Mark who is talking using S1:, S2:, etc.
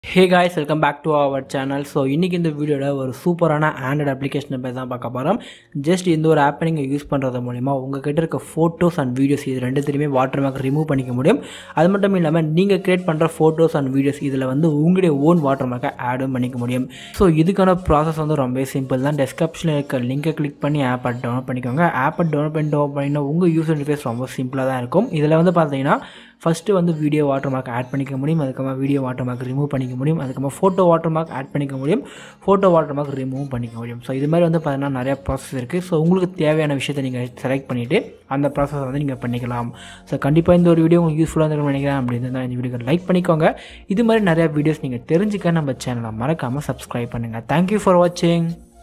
S1: hey guys welcome back to our channel so இன்றைக்கி இந்த வீடியோவில் ஒரு சூப்பரான ஆண்ட்ராய்டு அப்ளிகேஷனை பற்றி தான் பார்க்க போகிறோம் ஜஸ்ட் இந்த ஒரு ஆப்பை நீங்கள் யூஸ் பண்ணுறது மூலிமா உங்கள் கிட்ட இருக்க ஃபோட்டோஸ் அண்ட் வீடியோஸ் இது ரெண்டுத்துலையுமே வாட்டர் மார்க் ரிமூவ் பண்ணிக்க முடியும் அது மட்டும் இல்லாமல் நீங்கள் கிரியேட் பண்ணுற ஃபோட்டோஸ் அண்ட் வீடியோஸ் இதில் வந்து உங்களுடைய ஓன் வாட்டர் மார்க்கை ஆடும் பண்ணிக்க முடியும் ஸோ இதுக்கான ப்ராசஸ் வந்து ரொம்ப சிம்பிள் தான் டெஸ்கிரிப்ஷனில் இருக்க லிங்கை கிளிக் பண்ணி ஆப்பை டவுன்லோட் பண்ணிக்கோங்க ஆப்பை டவுன்லோட் பண்ணி டவுன் பண்ணினா உங்கள் யூஸ் இன்டர்ஃபேஸ் ரொம்ப சிம்பிளாக தான் இருக்கும் இதில் வந்து பார்த்தீங்கன்னா ஃபஸ்ட்டு வந்து வீடியோ வாட்டர் மார்க் ஆட் பண்ணிக்க முடியும் அதுக்கப்புறமா வீடியோ வாட்டர் மார்க் ரிமூவ் பண்ணிக்க முடியும் அதுக்கப்புறமா ஃபோட்டோ வாட்டர் மார்க் ஆட் பண்ணிக்க முடியும் ஃபோட்டோ வாட்டர் மார்க் ரிமூவ் பண்ணிக்க முடியும் ஸோ இது மாதிரி வந்து பார்த்தீங்கன்னா நிறைய ப்ராசஸ் இருக்குது ஸோ உங்களுக்கு தேவையான விஷயத்தை நீங்கள் செலக்ட் பண்ணிவிட்டு அந்த ப்ராசஸ் வந்து நீங்கள் பண்ணிக்கலாம் ஸோ கண்டிப்பாக இந்த ஒரு வீடியோ உங்களுக்கு யூஸ்ஃபுல்லாக இருக்கும்னு நினைக்கிறேன் அப்படி இருந்தால் இந்த வீடியோக்கு லைக் பண்ணிக்கோங்க இது மாதிரி நிறைய வீடியோஸ் நீங்கள் தெரிஞ்சுக்க நம்ம சேனலை மறக்காமல் சப்ஸ்கிரைப் பண்ணுங்கள் தேங்க்யூ ஃபார் வாட்சிங்